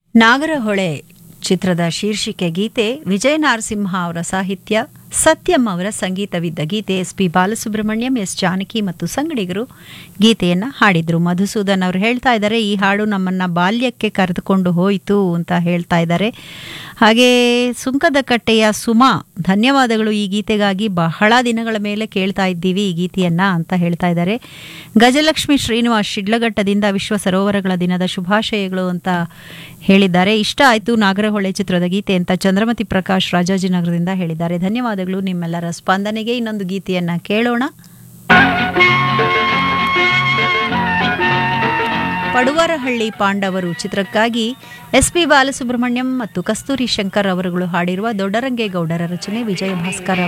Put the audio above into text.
ನಾಗರಹೊಳೆ ಚಿತ್ರದ ಶೀರ್ಷಿಕೆ ಗೀತೆ ವಿಜಯ ನರಸಿಂಹ ಅವರ ಸಾಹಿತ್ಯ ಸತ್ಯಂ ಅವರ ಸಂಗೀತವಿದ್ದ ಗೀತೆ S P Balasubrahmanyam S Janaki ಮತ್ತು ಸಂಗಡಿಗರು ಗೀತೆಯನ್ನ ಹಾಡಿದ್ರು ಮಧುಸೂದನ್ ಅವರು ಹೇಳ್ತಾ ಇದ್ದಾರೆ ಈ ಹಾಡು ನಮ್ಮನ್ನ ಬಾಲ್ಯಕ್ಕೆ ಕರೆದುಕೊಂಡು ಹೋಯಿತು ಅಂತ ಹೇಳ್ತಾ ಇದ್ದಾರೆ ಹಾಗೆ ಸುಂಕದ ಕಟ್ಟೆಯ ಸುಮಾ ಧನ್ಯವಾದಗಳು ಈ ಗೀತೆಗಾಗಿ ಬಹಳ ದಿನಗಳ ಮೇಲೆ ಕೇಳ್ತಾ ಇದ್ದೀವಿ ಈ ಗೀತೆಯನ್ನ ಅಂತ ಹೇಳ್ತಾ ಇದ್ದಾರೆ ಗಜಲಕ್ಷ್ಮಿ ಶ್ರೀನಿವಾಸ್ ಶಿಡ್ಲಘಟ್ಟದಿಂದ ವಿಶ್ವ ಸರೋವರಗಳ ದಿನದ ಶುಭಾಶಯಗಳು ಅಂತ ಹೇಳಿದ್ದಾರೆ ಇಷ್ಟ ಆಯ್ತು ನಾಗರಹೊಳೆ ಚಿತ್ರದ ಗೀತೆ ಅಂತ ಚಂದ್ರಮತಿ ಪ್ರಕಾಶ್ ರಾಜಾಜಿನಗರದಿಂದ ಹೇಳಿದ್ದಾರೆ ಧನ್ಯವಾದಗಳು ನಿಮ್ಮೆಲ್ಲರ ಸ್ಪಂದನೆಗೆ ಇನ್ನೊಂದು ಗೀತೆಯನ್ನ ಕೇಳೋಣ ಪಡುವರಹಳ್ಳಿ ಪಾಂಡವರು ಚಿತ್ರಕ್ಕಾಗಿ ಎಸ್ ಪಿ ಬಾಲಸುಬ್ರಹ್ಮಣ್ಯಂ ಮತ್ತು ಕಸ್ತೂರಿ ಶಂಕರ್ ಅವರುಗಳು ಹಾಡಿರುವ ದೊಡ್ಡರಂಗೇಗೌಡರ ರಚನೆ ವಿಜಯ ಭಾಸ್ಕರ್